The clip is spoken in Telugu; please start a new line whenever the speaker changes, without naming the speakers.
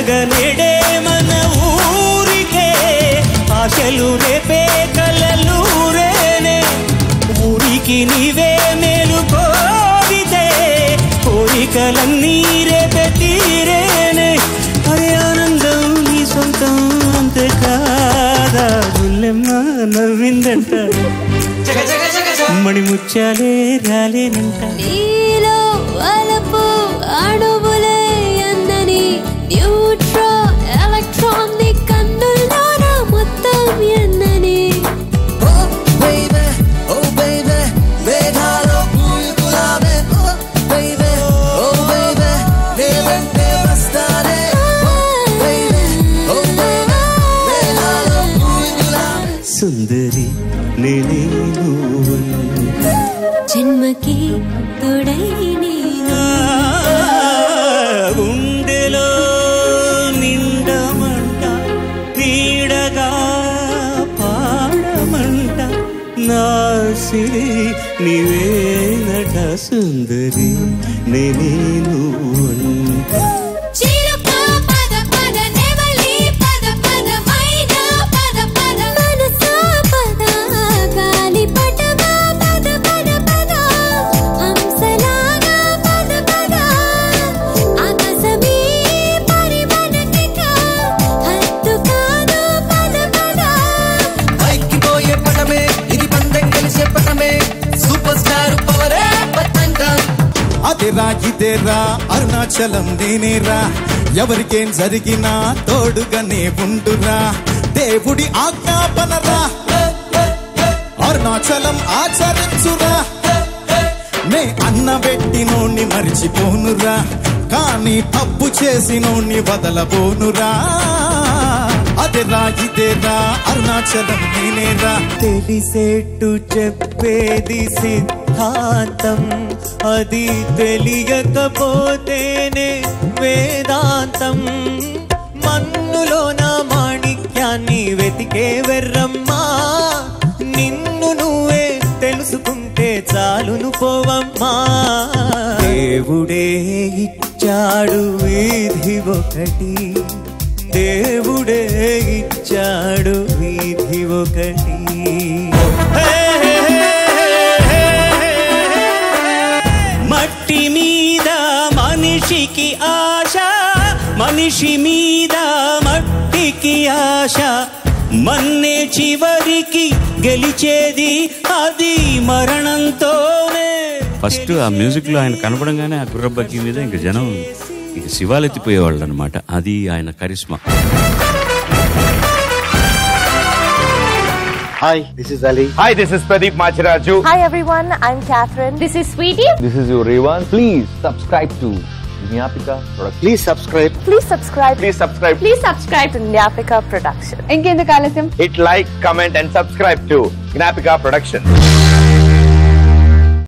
పండగ నేడే మన ఊరికే ఆశలు రేపే కలలు రేనే ఊరికి నీవే మేలు కోరితే కోరికలన్నీ రేపే తీరేనే అరే ఆనందం నీ సొంతం అంతే కాదా గుల్లెమ్మ నవ్విందంట మణి ముచ్చాలే రాలేనంట
నీలో వలపు అణువులే అందని న్యూట్రాన్ ఎలక్ట్రాన్ నీ కన్నుల్లోన మొత్తం ఎన్నని
Oh baby, oh baby, మేఘాలో పూలు గులాబే Oh baby, oh baby, నేనంటే వస్తానే Oh baby, oh baby, మేఘాలో పూలు గులాబే
సుందరి నేనే నువ్వంట
జన్మకి తోడై నేను
గుండెలో నిండమంట పీడగా పాడమంట నాసిరి నీవేనట సుందరి నేనే నువ్వంట
చిలుక పద పద నెమలి పద పద మైనా పద పద మనసా పద గాలి పటమా పద పద పద హంసలాగా పద పద ఆకాశమే పరిమళకిక హద్దు కాదు పద పద
పైకి పోయే పటమే ఇది పందెం గెలిచే పటమే సూపర్ స్టార్ పవరే పతంగా
అదిరా ఇదేరా అరుణాచలం నేనేరా ఎవరికేం జరిగినా తోడుగానే ఉండురా దేవుడి ఆజ్ఞాపనరా అరుణాచలం ఆచరించురా నే అన్న పెట్టినోణ్ణి మరిచిపోనురా కానీ తప్పు చేసినోణ్ణి వదలబోనురా అదిరా ఇదేరా అరుణాచలం నేనేరా తెలిసేట్టు చెప్పేది సిద్ధాంతం అది తెలియకపోతేనే వేదాంతం మన్నులోన మాణిక్యాన్ని వెతికే వెర్రమ్మా నిన్ను నువ్వే తెలుసుకుంటే చాలును పోవమ్మా దేవుడే ఇచ్చాడు వీధి ఒకటి దేవుడే ఇచ్చాడు వీధి ఒకటి మట్టి మీద మనిషికి ఆశ మనిషి మీద మట్టికి ఆశ మన్నే చివరికి గెలిచేది అది మరణంతోనే
ఫస్ట్ ఆ మ్యూజిక్ లో ఆయన కనపడంగానే ఆ గుర్రబగ్గి మీద ఇంక జనం ఇక శివాలెత్తిపోయేవాళ్ళు అనమాట అది ఆయన charisma
Hi, this is Ali.
Hi, this is Pradeep Machiraju.
Hi everyone, I'm Catherine. This is Sweetie.
This is your Revan. Please subscribe to Nyapika Production.
Please subscribe.
Please subscribe.
Please subscribe.
Please subscribe to Nyapika Production. ఇంకెందుకు ఆలస్యం
Hit like, comment, and subscribe to Gnapika Production.